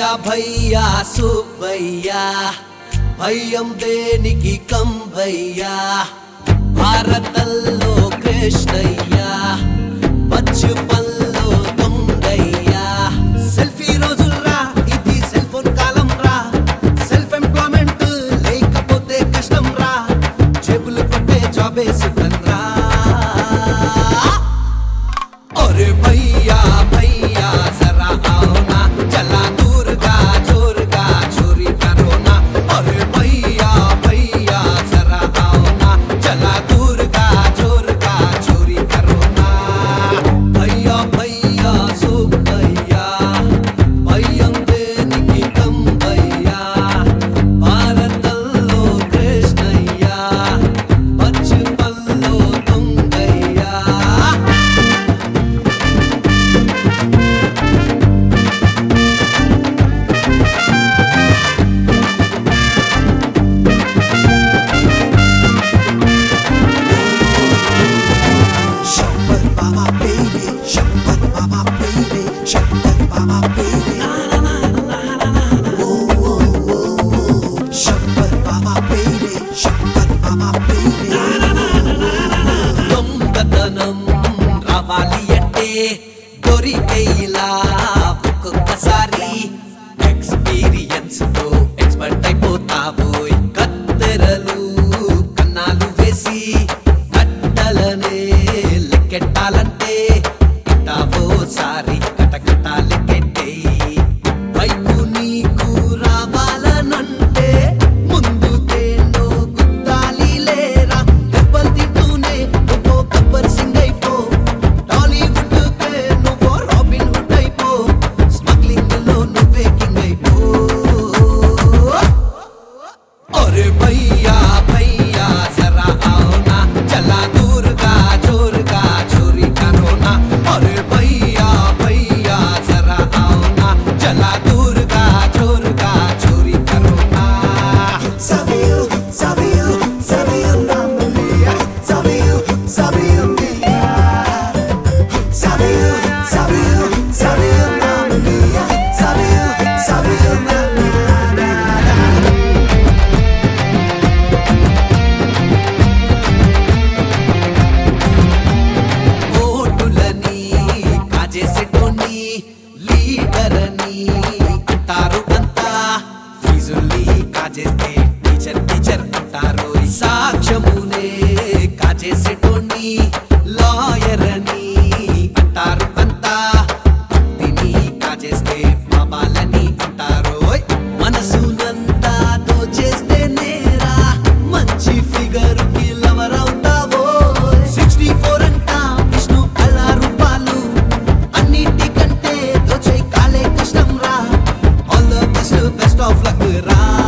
భయ్యా భయ్యా సుబ్బయ్యా భయం దేనికి కంబయ్యా భారతల్లో కృష్ణయ్యా బచ్చుపల్లో దొంగయ్యా సెల్ఫీ రోజుల్రా ఇది సెల్ ఫోన్ కాలం రా సెల్ఫ్ ఎంప్లాయ్మెంట్ లేకపోతే కష్టం రా జేబులు కొట్టే జాబే సుఖం రా अरे भैया भैया जरा आओ ना चला दूर का चोर का चोरी करो ना अरे भैया भैया जरा आओ ना चला दूर का चोर का चोरी करो ना भैया भैया सुख भैया భయం దేనికి కంబయ్యా భారతల్లో కృష్ణయ్యా పచ్చిపల్లో దొంగయ్యా Shabbat Baba baby, Shabbat Baba baby, Shabbat Baba baby. Whoa, whoa, whoa, whoa. Shabbat Baba baby, Shabbat Baba baby. దొంగతనం రావాలి అంటే దొరికే ఇలా ఒక్కొక్కసారి ఎక్స్పీరియన్స్ తో ఎక్స్పర్ట్ అయిపోతావు కత్తెరలు కన్నాలు వేసి కట్టలనే లెక్కెట్టాలంటే ఇట్టావో సారి కటకట లెక్కెట్టేయి వైపు నీకు రావాలనంటే ముందు తేనో గుద్దాలి లేరా దెబ్బలు తింటూనే నువ్వు గబ్బర్ సింగ్ అయిపో టాలీవుడ్ కే నువ్వు రాబిన్ హుడ్ అయిపో స్మగ్లింగ్ లో నువ్వే కింగ్ అయిపో अरे भैया भैया जरा आओ ना चला दूर का चोर का चोरी करो ना अरे भैया भैया जरा आओ ना चला दूर का चोर का चोरी करो ना Sabiu, sabiu, sabiu Mamma mia, sabiu, sabiu mia. Sabiu, sabiu, sabiu Mamma mia, sabiu, sabiu na na na na. ఓటులని కాజేసేటోని లీడర్ అని అంటారు అంతా ఫీజుల్ని కాజేస్తే టీచర్ టీచర్ అంటారు సాక్ష్యమునే కాజేసేటోని లాయర్ అని అంటారు అంతా భక్తిని కాజేస్తే బాబాలని అంటారు మనసునంతా దోచేస్తే నేరా మంచి ఫిగర్ కి లవర్ అవుతావో సిక్స్టీ ఫోర్ అంట విష్ణు కళా రూపాలు అన్నిటికంటే దోచే కాలే కష్టం రా all the best best of luck రా